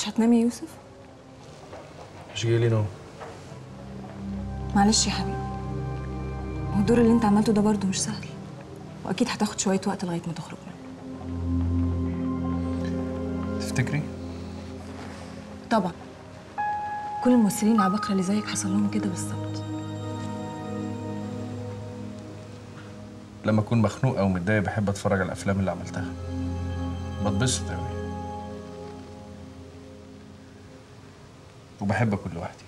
مش هتنام يا يوسف مش جاي لي نوم معلش يا حبيبي هو الدور اللي انت عملته ده برضه مش سهل واكيد هتاخد شويه وقت لغايه ما تخرج منه تفتكري طبعا كل الممثلين العباقرة اللي زيك حصل لهم كده بالظبط لما اكون مخنوق او متضايق بحب اتفرج على الافلام اللي عملتها بتبسط قوي وبحب اكون لوحدي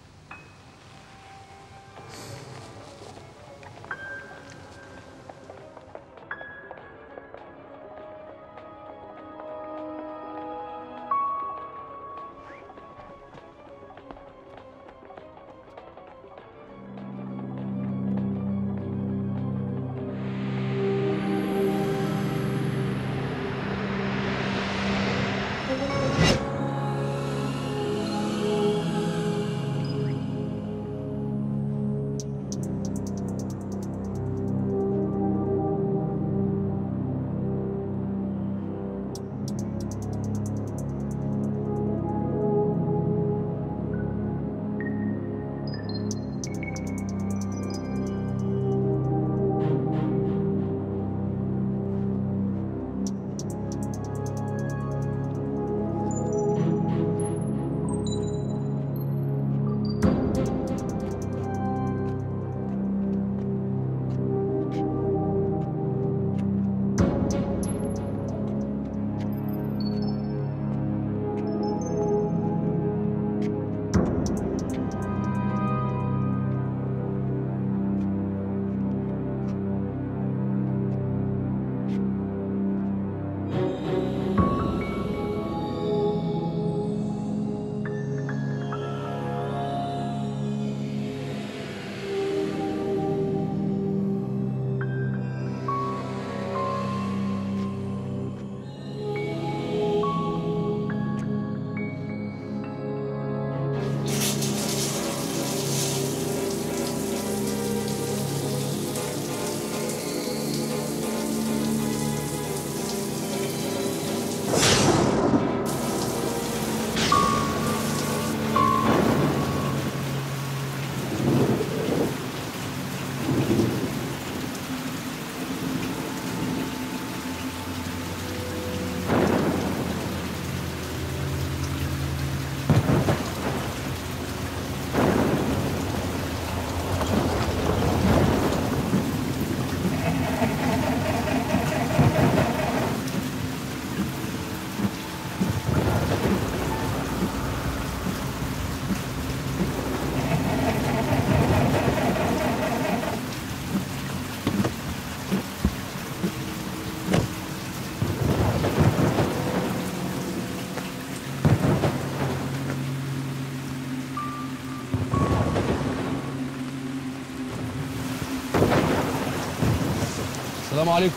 السلام عليكم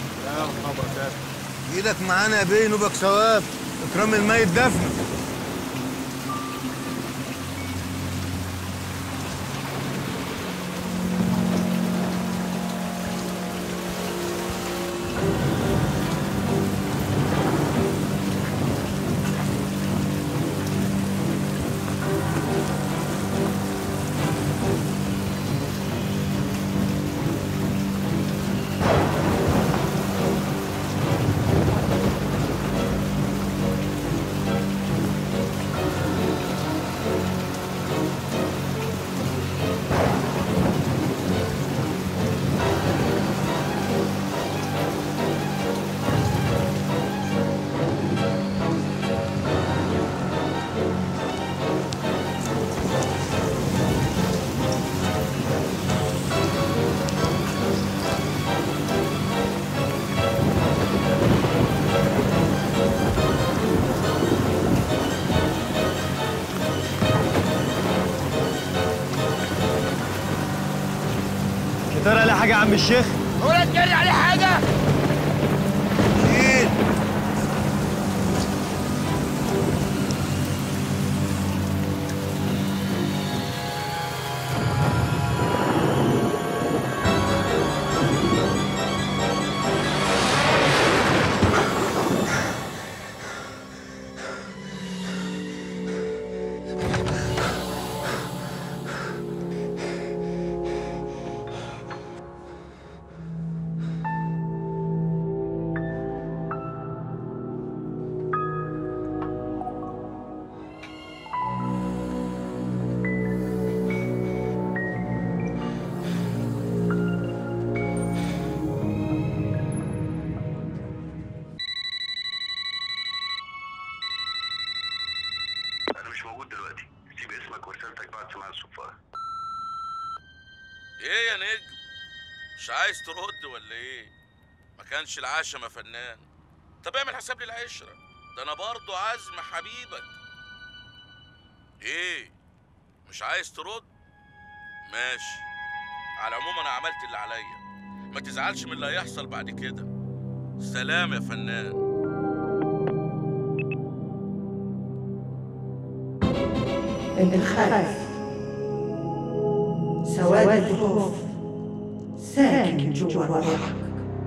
ايدك معانا يا بيه نوبك ثواب اكرام الميت دفن ترى على حاجه يا عم الشيخ ولا تجري عليه حاجه شيل عملت مع السفارة ايه يا نجم مش عايز ترد ولا ايه ما كانش العشم يا فنان طب اعمل حساب للعشرة ده انا برضو عزم حبيبك ايه مش عايز ترد ماشي على العموم انا عملت اللي عليا ما تزعلش من اللي هيحصل بعد كده سلام يا فنان الخايف سواد الخوف ساكن جوا روحك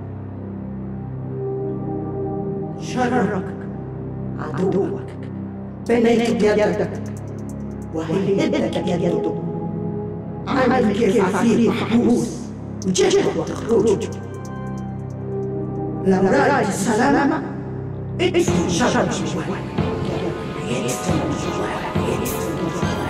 شرك عدوك بنيت بيدك وهيدك بيده عمل كيف عفريت محبوس وجهك تخرج لو رأيت السلامة ادفن شر جواك يدفن جواك يدفن جواك